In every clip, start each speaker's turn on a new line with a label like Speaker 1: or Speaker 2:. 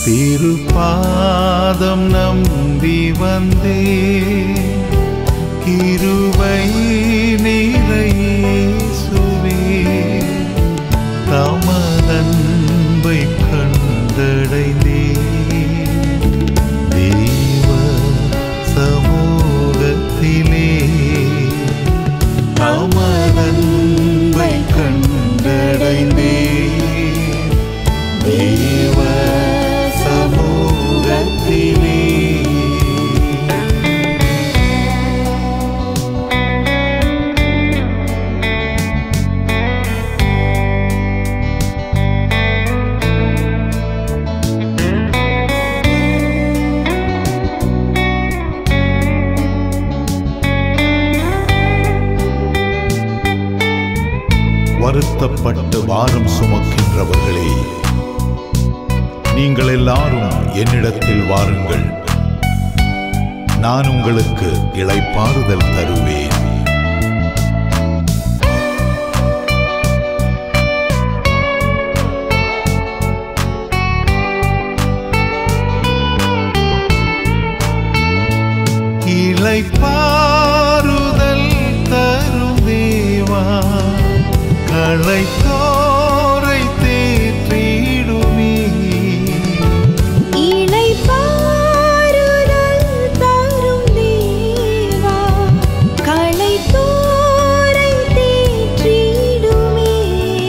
Speaker 1: திருப்பாதம் நம்பி வந்தே கிருபை நிறையேசுவே தமதன்பை கண்டடைந்தே தேவ சமூகத்திலே தமதன்பை கண்டடைந்தே தேவ சமூகத்திலே வருத்தப்பட்டு வாரம் சுமக்கின்றவர்களே நீங்கள் எல்லாரும் என்னிடத்தில் வாருங்கள் நான் உங்களுக்கு இளைப்பாறுதல் தருவேன் இளைப்பாறுதல் தரும் தேவா களைத்தோரை தேற்றிடுமே
Speaker 2: இளைப்பாறுதல் தரும் தேவா, களைத்தோரை தேற்றிடுமே.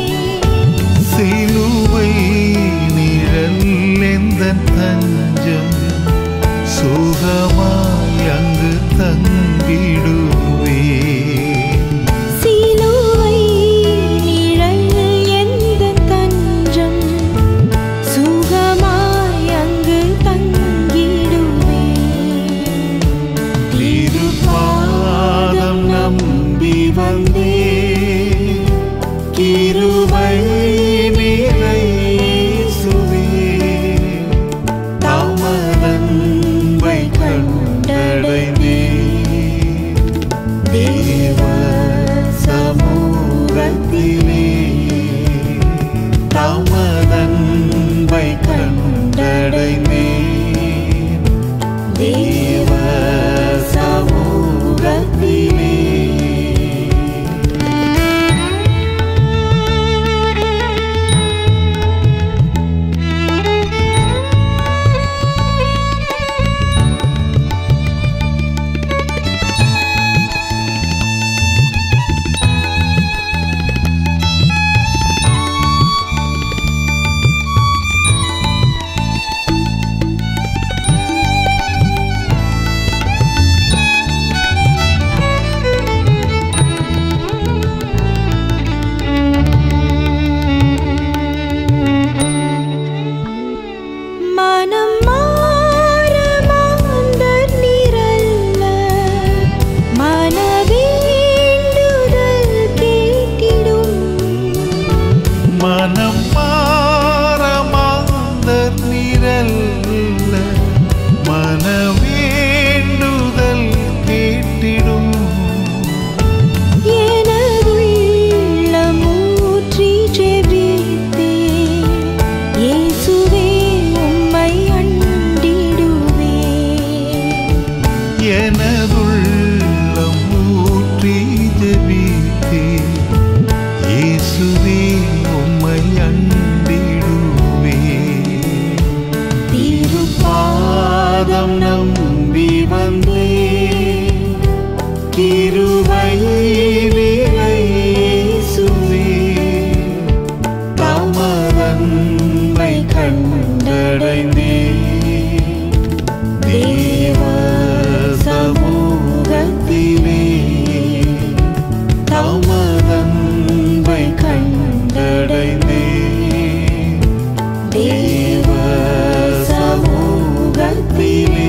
Speaker 1: சிலுவை நிழல் எந்தன் தஞ்சம் சுகமாய் அங்கு தங்கிடுவே
Speaker 2: சிலுவை நிழல் எந்தன் தஞ்சம், சுகமாய் அங்கு தங்கிடுவேன்.
Speaker 1: திருப்பாதம் நம்பி வந்தே கிருபை நிறையேசுவே தமதன்பை கண்டடைந்தே தேவ சமூகத்திலே தமதன்பை கண்டடைந்தே தேவ சமூகத்திலே
Speaker 2: மனம் மாற மாந்தர் நிரல்ல, மனவேண்டுதல் கேட்டிடும்.
Speaker 1: மனம் மாறமாந்தர் நிரல்ல மனவேண்டுதல் கேட்டிடும்
Speaker 2: எனதுள்ளம் ஊற்றி ஜெபித்தேன். இயேசுவே, உம்மை அண்டிடுவேன்.
Speaker 1: எனதுள்ளம் ஊற்றி ஜெபித்தே இயேசுவே உம்மை அண்டிடுவே திருப்பாதம் நம்பி வந்தே கிருபை நிறையேசுவே தமதன்மை கண்டடைந்தே தேவ சமூகத்திலே தமதன்பை கண்டடைந்தே தேவ சமூகத்திலே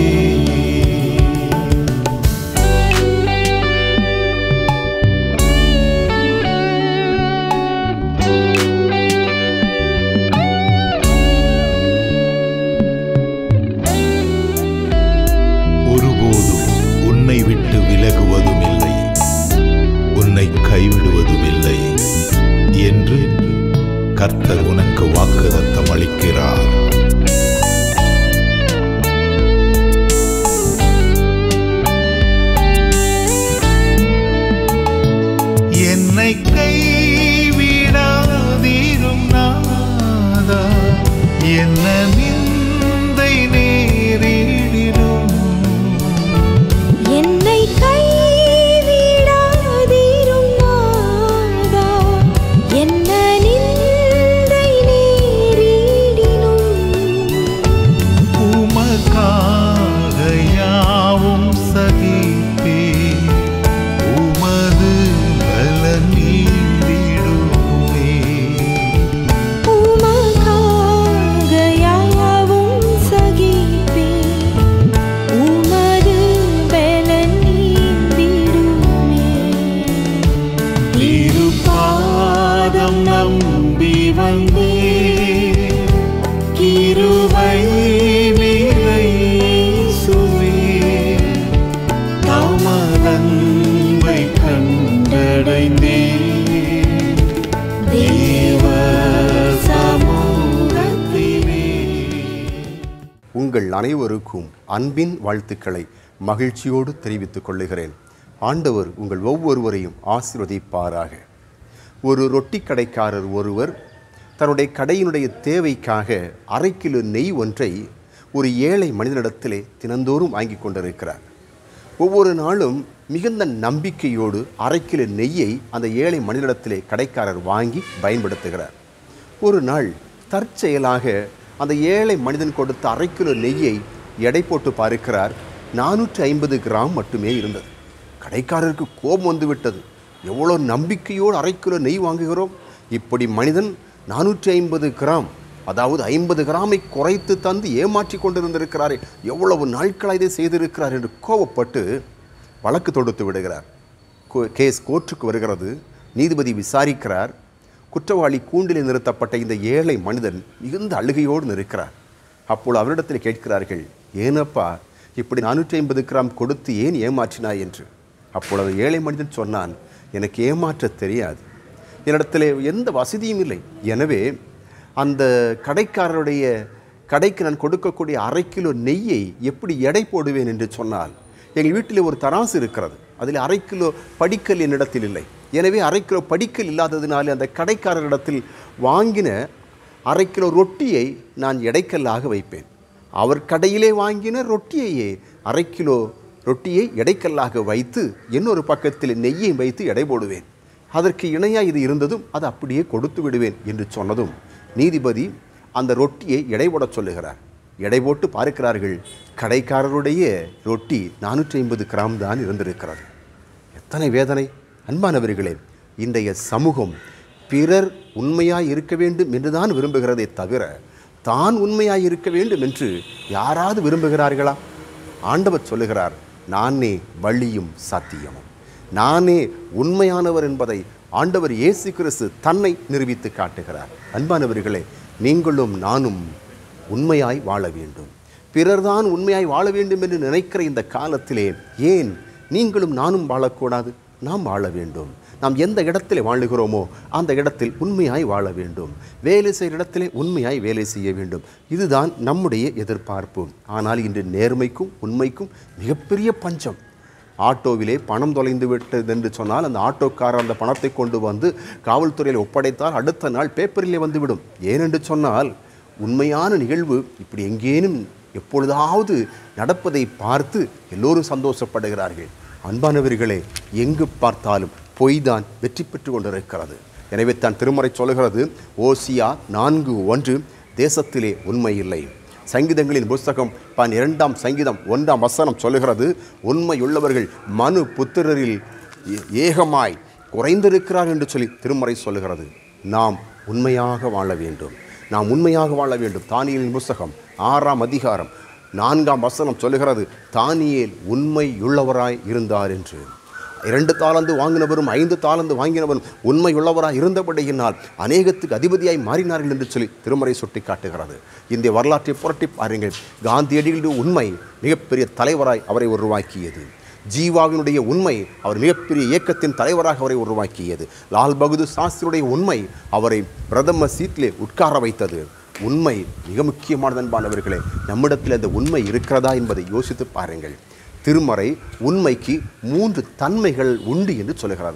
Speaker 1: ஒருபோதும் உன்னை விட்டு விலகுவதும் இல்லை உன்னை கைவிடுவதும் இல்லை என்று கர்த்தர் உனக்கு வாக்குதத்தம் அளிக்கிறார் என்ன நிந்தை நேரிடினும்
Speaker 2: என்னை கைவிடாதீரும் நாதா என்ன நிந்தை நேரிடினும்
Speaker 1: உமக்காக யாவும் சகிப்பே உமது பல நீண்டிடுமே
Speaker 2: உமக்காக யாவும் சகிப்பேன் உமது பலன் நீந்திடுமே
Speaker 1: திருப்பாதம் நம்பி வந்தே கிருபை நிறைசுவே தமதன்பை கண்டடைந்தே தேவ சமூகத்திலே
Speaker 3: உங்கள் அனைவருக்கும் அன்பின் வாழ்த்துக்களை மகிழ்ச்சியோடு தெரிவித்துக் கொள்ளுகிறேன் ஆண்டவர் உங்கள் ஒவ்வொருவரையும் ஆசீர்வதிப்பாராக ஒரு ரொட்டி கடைக்காரர் ஒருவர் தன்னுடைய கடையினுடைய தேவைக்காக அரை கிலோ நெய் ஒன்றை ஒரு ஏழை மனிதனிடத்திலே தினந்தோறும் வாங்கி கொண்டிருக்கிறார் ஒவ்வொரு நாளும் மிகுந்த நம்பிக்கையோடு அரை கிலோ நெய்யை அந்த ஏழை மனிதனிடத்திலே கடைக்காரர் வாங்கி பயன்படுத்துகிறார் ஒரு நாள் தற்செயலாக அந்த ஏழை மனிதன் கொடுத்த அரை கிலோ நெய்யை எடை போட்டு பார்க்கிறார் நானூற்றி ஐம்பது கிராம் மட்டுமே இருந்தது கடைக்காரருக்கு கோபம் வந்து விட்டது எவ்வளோ நம்பிக்கையோடு அரை கிலோ நெய் வாங்குகிறோம் இப்படி மனிதன் நானூற்றி ஐம்பது கிராம் அதாவது ஐம்பது கிராமை குறைத்து தந்து ஏமாற்றி கொண்டிருந்திருக்கிறாரே எவ்வளவு நாட்களாக இதை செய்திருக்கிறார் என்று கோபப்பட்டு வழக்கு தொடுத்து விடுகிறார் கோ- கேஸ் கோர்ட்டுக்கு வருகிறது நீதிபதி விசாரிக்கிறார் குற்றவாளி கூண்டிலே நிறுத்தப்பட்ட இந்த ஏழை மனிதன் மிகுந்த அழுகையோடு நிற்கிறார் அப்போது அவரிடத்தில் கேட்கிறார்கள் ஏனப்பா இப்படி நானூற்றி ஐம்பது கிராம் கொடுத்து ஏன் ஏமாற்றினாய் என்று அப்பொழுது ஏழை மனிதன் சொன்னான் எனக்கு ஏமாற்ற தெரியாது என்னிடத்தில் எந்த வசதியும் இல்லை எனவே அந்த கடைக்காரருடைய கடைக்கு நான் கொடுக்கக்கூடிய அரை கிலோ நெய்யை எப்படி எடை போடுவேன் என்று சொன்னால் எங்கள் வீட்டில் ஒரு தராசு இருக்கிறது அதில் அரை கிலோ படிக்கல் என்னிடத்தில் இல்லை எனவே அரை கிலோ படிக்கல் இல்லாததினாலே அந்த கடைக்காரரிடத்தில் வாங்கின அரை கிலோ ரொட்டியை நான் எடைக்கல்லாக வைப்பேன் அவர் கடையிலே வாங்கின ரொட்டியையே அரை கிலோ ரொட்டியை எடைக்கல்லாக வைத்து இன்னொரு பக்கத்தில் நெய்யை வைத்து எடை போடுவேன் அதற்கு இணையாக இது இருந்ததும் அதை அப்படியே கொடுத்து விடுவேன் என்று சொன்னதும் நீதிபதி அந்த ரொட்டியை எடை போடச் சொல்லுகிறார் எடை போட்டு பார்க்கிறார்கள் கடைக்காரருடைய ரொட்டி நானூற்றி ஐம்பது கிராம் தான் இருந்திருக்கிறது எத்தனை வேதனை அன்பானவர்களே இன்றைய சமூகம் பிறர் உண்மையாய் இருக்க வேண்டும் என்றுதான் விரும்புகிறதே தவிர தான் உண்மையாய் இருக்க வேண்டும் என்று யாராவது விரும்புகிறார்களா ஆண்டவர் சொல்லுகிறார் நானே வழியும் சத்தியமும் நானே உண்மையானவர் என்பதை ஆண்டவர் இயேசு கிறிஸ்து தன்னை நிரூபித்து காட்டுகிறார் அன்பானவர்களே நீங்களும் நானும் உண்மையாய் வாழ வேண்டும் பிறர்தான் உண்மையாய் வாழ வேண்டும் என்று நினைக்கிற இந்த காலத்திலே ஏன் நீங்களும் நானும் வாழக்கூடாது நாம் வாழ வேண்டும் நாம் எந்த இடத்திலே வாழுகிறோமோ அந்த இடத்தில் உண்மையாய் வாழ வேண்டும் வேலை செய்கிற இடத்திலே உண்மையாய் வேலை செய்ய வேண்டும் இதுதான் நம்முடைய எதிர்பார்ப்பு ஆனால் இன்று நேர்மைக்கும் உண்மைக்கும் மிகப்பெரிய பஞ்சம் ஆட்டோவிலே பணம் தொலைந்து விட்டது என்று சொன்னால் அந்த ஆட்டோக்காரர் அந்த பணத்தை கொண்டு வந்து காவல்துறையில் ஒப்படைத்தால் அடுத்த நாள் பேப்பரிலே வந்துவிடும் ஏனென்று சொன்னால் உண்மையான நிகழ்வு இப்படி எங்கேனும் எப்பொழுதாவது நடப்பதை பார்த்து எல்லோரும் சந்தோஷப்படுகிறார்கள் அன்பானவர்களே எங்கு பார்த்தாலும் பொய்தான் வெற்றி பெற்று கொண்டிருக்கிறது எனவே தான் திருமறை சொல்கிறது ஓசியா நான்கு ஒன்று தேசத்திலே உண்மை இல்லை சங்கீதங்களின் புஸ்தகம் பன்னிரெண்டாம் சங்கீதம் ஒன்றாம் வசனம் சொல்லுகிறது உண்மையுள்ளவர்கள் மனு புத்திரரில் ஏ- ஏகமாய் குறைந்திருக்கிறார் என்று சொல்லி திருமறை சொல்லுகிறது நாம் உண்மையாக வாழ வேண்டும் நாம் உண்மையாக வாழ வேண்டும் தானியலின் புஸ்தகம் ஆறாம் அதிகாரம் நான்காம் வசனம் சொல்லுகிறது தானியேல் உண்மையுள்ளவராய் இருந்தார் என்று இரண்டு தாளந்து வாங்கினவரும் ஐந்து தாளந்து வாங்கினவரும் உண்மையுள்ளவராய் இருந்தபடியினால் அநேகத்துக்கு அதிபதியாய் மாறினார்கள் என்று சொல்லி திருமறை சுட்டி காட்டுகிறது இந்த வரலாற்றை புரட்டி பாருங்கள் காந்தியடிகளுடைய உண்மை மிகப்பெரிய தலைவராய் அவரை உருவாக்கியது ஜீவாவினுடைய உண்மை அவர் மிகப்பெரிய இயக்கத்தின் தலைவராக அவரை உருவாக்கியது லால் பகதூர் சாஸ்திரியுடைய உண்மை அவரை பிரதம சீட்டிலே உட்கார வைத்தது உண்மை மிக முக்கியமானது அன்பானவர்களே நம்மிடத்தில் அந்த உண்மை இருக்கிறதா என்பதை யோசித்து பாருங்கள் திருமறை உண்மைக்கு மூன்று தன்மைகள் உண்டு என்று சொல்கிறது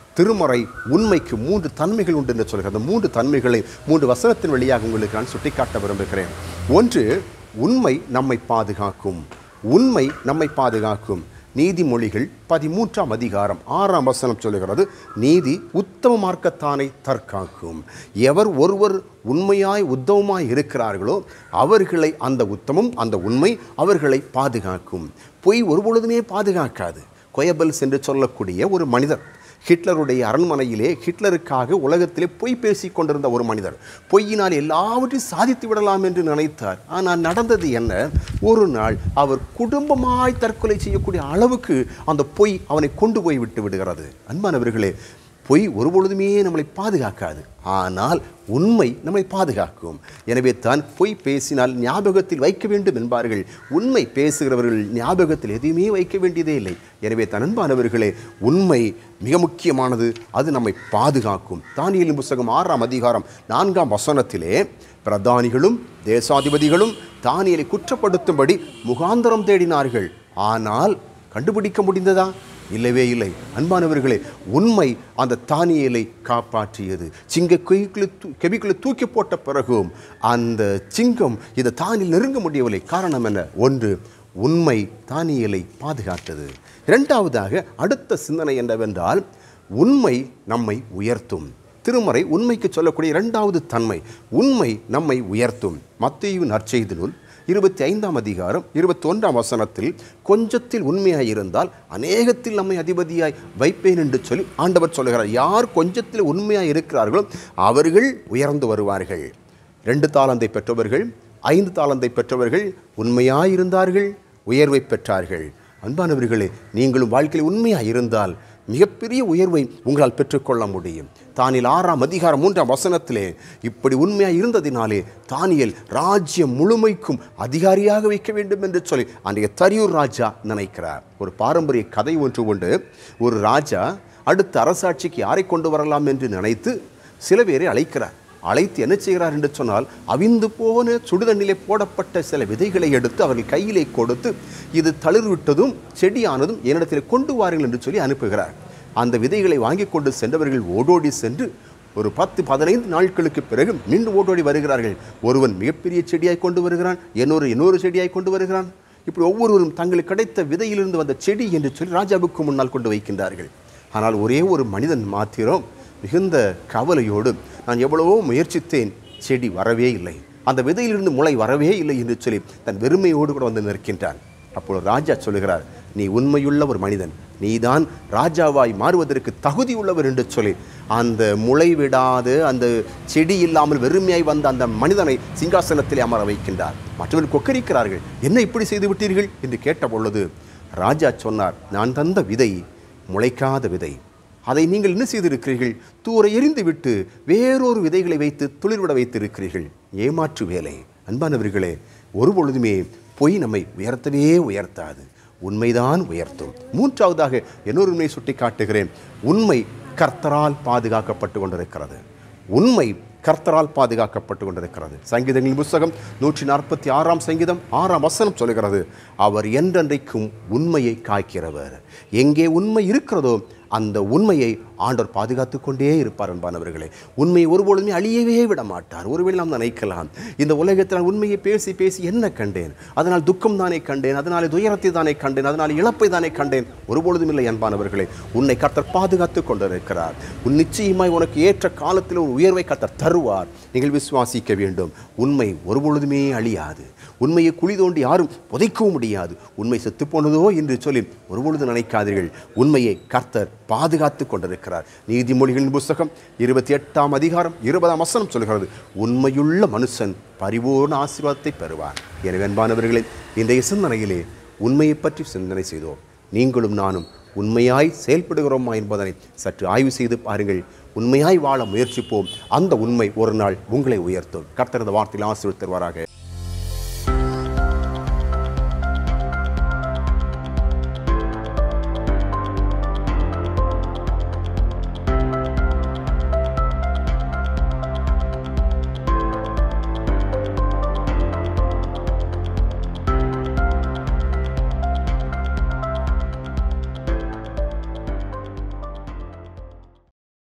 Speaker 3: திருமறை உண்மைக்கு மூன்று தன்மைகள் உண்டு என்று சொல்கிறது அந்த மூன்று தன்மைகளை மூன்று வசனத்தின் வழியாக உங்களுக்கு நான் சுட்டிக்காட்ட விரும்புகிறேன் ஒன்று உண்மை நம்மை பாதுகாக்கும் உண்மை நம்மை பாதுகாக்கும் நீதிமொழிகள் பதிமூன்றாம் அதிகாரம் ஆறாம் வசனம் சொல்லுகிறது நீதி உத்தம மார்க்கத்தானை தற்காக்கும் எவர் ஒருவர் உண்மையாய் உத்தமமாய் இருக்கிறார்களோ அவர்களை அந்த உத்தமம் அந்த உண்மை அவர்களை பாதுகாக்கும் பொய் ஒருபொழுதுமே பாதுகாக்காது கொயபல்ஸ் என்று சொல்லக்கூடிய ஒரு மனிதர் ஹிட்லருடைய அரண்மனையிலே ஹிட்லருக்காக உலகத்திலே பொய் பேசிக் கொண்டிருந்த ஒரு மனிதர் பொய்யினால் எல்லாவற்றையும் சாதித்து விடலாம் என்று நினைத்தார் ஆனால் நடந்தது என்ன ஒரு நாள் அவர் குடும்பமாய் தற்கொலை செய்யக்கூடிய அளவுக்கு அந்த பொய் அவனை கொண்டு போய் விட்டு விடுகிறது அன்பானவர்களே பொய் ஒருபொழுதுமே நம்மளை பாதுகாக்காது ஆனால் உண்மை நம்மை பாதுகாக்கும் எனவே தான் பொய் பேசினால் ஞாபகத்தில் வைக்க வேண்டும் என்பார்கள் உண்மை பேசுகிறவர்கள் ஞாபகத்தில் எதையுமே வைக்க வேண்டியதே இல்லை எனவே தன் அன்பானவர்களே உண்மை மிக முக்கியமானது அது நம்மை பாதுகாக்கும் தானியலின் புஸ்தகம் ஆறாம் அதிகாரம் நான்காம் வசனத்திலே பிரதானிகளும் தேசாதிபதிகளும் தானியலை குற்றப்படுத்தும்படி முகாந்தரம் தேடினார்கள் ஆனால் கண்டுபிடிக்க முடிந்ததா இல்லவே இல்லை அன்பானவர்களே உண்மை அந்த தானியலை காப்பாற்றியது சிங்க கொய்க்குள்ள கெபிக்குள்ள தூக்கி போட்ட பிறகும் அந்த சிங்கம் இந்த தானியில் நெருங்க முடியவில்லை காரணம் என்ன ஒன்று உண்மை தானியலை பாதுகாத்தது இரண்டாவதாக அடுத்த சிந்தனை என்னவென்றால் உண்மை நம்மை உயர்த்தும் திருமறை உண்மைக்கு சொல்லக்கூடிய இரண்டாவது தன்மை உண்மை நம்மை உயர்த்தும் மத்திய நற்செய்தி நூல் இருபத்தி ஐந்தாம் அதிகாரம் இருபத்தி ஒன்றாம் வசனத்தில் கொஞ்சத்தில் உண்மையாய் இருந்தால் அநேகத்தில் நம்மை அதிபதியாய் வைப்பேன் என்று சொல்லி ஆண்டவர் சொல்லுகிறார் யார் கொஞ்சத்தில் உண்மையாய் இருக்கிறார்களோ அவர்கள் உயர்ந்து வருவார்கள் ரெண்டு தாளந்தை பெற்றவர்கள் ஐந்து தாளந்தை பெற்றவர்கள் உண்மையாய் இருந்தார்கள் உயர்வை பெற்றார்கள் அன்பானவர்களே நீங்களும் வாழ்க்கையில் உண்மையாக இருந்தால் மிகப்பெரிய உயர்வை உங்களால் பெற்றுக்கொள்ள முடியும் தானியல் ஆறாம் அதிகாரம் மூன்றாம் வசனத்திலே இப்படி உண்மையாக இருந்ததினாலே தானியல் ராஜ்யம் முழுமைக்கும் அதிகாரியாக வைக்க வேண்டும் என்று சொல்லி அன்றைய தரியூர் ராஜா நினைக்கிறார் ஒரு பாரம்பரிய கதை ஒன்று உண்டு ஒரு ராஜா அடுத்த அரசாட்சிக்கு யாரை கொண்டு வரலாம் என்று நினைத்து சில பேரை அழைக்கிறார் அழைத்து என்ன செய்கிறார் என்று சொன்னால் அவிந்து போன சுடுதண்ணிலே போடப்பட்ட சில விதைகளை எடுத்து அவர்கள் கையிலே கொடுத்து இது தளிர்விட்டதும் செடியானதும் என்னிடத்தில் கொண்டு வாருங்கள் என்று சொல்லி அனுப்புகிறார் அந்த விதைகளை வாங்கி கொண்டு சென்றவர்கள் ஓடோடி சென்று ஒரு பத்து பதினைந்து நாட்களுக்கு பிறகு மீண்டும் ஓடோடி வருகிறார்கள் ஒருவன் மிகப்பெரிய செடியாய் கொண்டு வருகிறான் இன்னொரு இன்னொரு செடியாய் கொண்டு வருகிறான் இப்படி ஒவ்வொருவரும் தங்களுக்கு கிடைத்த விதையிலிருந்து வந்த செடி என்று சொல்லி ராஜாவுக்கு முன்னால் கொண்டு வைக்கின்றார்கள் ஆனால் ஒரே ஒரு மனிதன் மாத்திரம் மிகுந்த கவலையோடு நான் எவ்வளவோ முயற்சித்தேன் செடி வரவே இல்லை அந்த விதையிலிருந்து முளை வரவே இல்லை என்று சொல்லி தன் வெறுமையோடு கூட வந்து நிற்கின்றான் அப்பொழுது ராஜா சொல்லுகிறார் நீ உண்மையுள்ள ஒரு மனிதன் நீதான் ராஜாவாய் மாறுவதற்கு தகுதி உள்ளவர் என்று சொல்லி அந்த முளை விடாது அந்த செடி இல்லாமல் வெறுமையாய் வந்த அந்த மனிதனை சிங்காசனத்திலே அமர வைக்கின்றார் மற்றவர்கள் கொக்கரிக்கிறார்கள் என்ன இப்படி செய்து விட்டீர்கள் என்று கேட்ட பொழுது ராஜா சொன்னார் நான் தந்த விதை முளைக்காத விதை அதை நீங்கள் என்ன செய்திருக்கிறீர்கள் தூர எறிந்து விட்டு வேறொரு விதைகளை வைத்து துளிர்விட வைத்திருக்கிறீர்கள் ஏமாற்று வேலை அன்பானவர்களே ஒரு பொழுதுமே பொய் நம்மை உயர்த்தவே உயர்த்தாது உண்மைதான் உயர்த்தும் மூன்றாவதாக இன்னொரு உண்மையை சுட்டி காட்டுகிறேன் உண்மை கர்த்தரால் பாதுகாக்கப்பட்டு கொண்டிருக்கிறது உண்மை கர்த்தரால் பாதுகாக்கப்பட்டு கொண்டிருக்கிறது சங்கீதங்களின் புஸ்தகம் நூற்றி நாற்பத்தி ஆறாம் சங்கீதம் ஆறாம் வசனம் சொல்கிறது அவர் என்றென்றைக்கும் உண்மையை காய்க்கிறவர் எங்கே உண்மை இருக்கிறதோ அந்த உண்மையை ஆண்டவர் பாதுகாத்து கொண்டே இருப்பார் என்பானவர்களே உண்மையை ஒருபொழுதுமே அழியவே விட மாட்டார் ஒருவேளை நாம் நினைக்கலாம் இந்த உலகத்தில் நான் உண்மையை பேசி பேசி என்ன கண்டேன் அதனால் துக்கம் தானே கண்டேன் அதனால் துயரத்தை தானே கண்டேன் அதனால் இழப்பை தானே கண்டேன் ஒருபொழுதும் இல்லை என்பானவர்களே உன்னை கர்த்தர் பாதுகாத்து கொண்டிருக்கிறார் உன் நிச்சயமாய் உனக்கு ஏற்ற காலத்தில் ஒரு உயர்வை கர்த்தர் தருவார் நீங்கள் விசுவாசிக்க வேண்டும் உண்மை ஒருபொழுதுமே அழியாது உண்மையை குழி தோண்டி யாரும் புதைக்கவும் முடியாது உண்மை செத்து போனதோ என்று சொல்லி ஒருபொழுது நினைக்காதீர்கள் உண்மையை கர்த்தர் பாதுகாத்து கொண்டிருக்கிறார் நீதிமொழிகளின் புஸ்தகம் இருபத்தி எட்டாம் அதிகாரம் இருபதாம் வசனம் சொல்கிறது உண்மையுள்ள மனுஷன் பரிபூர்ண ஆசீர்வாதத்தை பெறுவார் எனவே அன்பானவர்களே இன்றைய சிந்தனையிலே உண்மையை பற்றி சிந்தனை செய்தோம் நீங்களும் நானும் உண்மையாய் செயல்படுகிறோமா என்பதனை சற்று ஆய்வு செய்து பாருங்கள் உண்மையாய் வாழ முயற்சிப்போம் அந்த உண்மை ஒரு நாள் உங்களை உயர்த்தும் கர்த்தரது வார்த்தையில் ஆசீர்வதித்து தருவாராக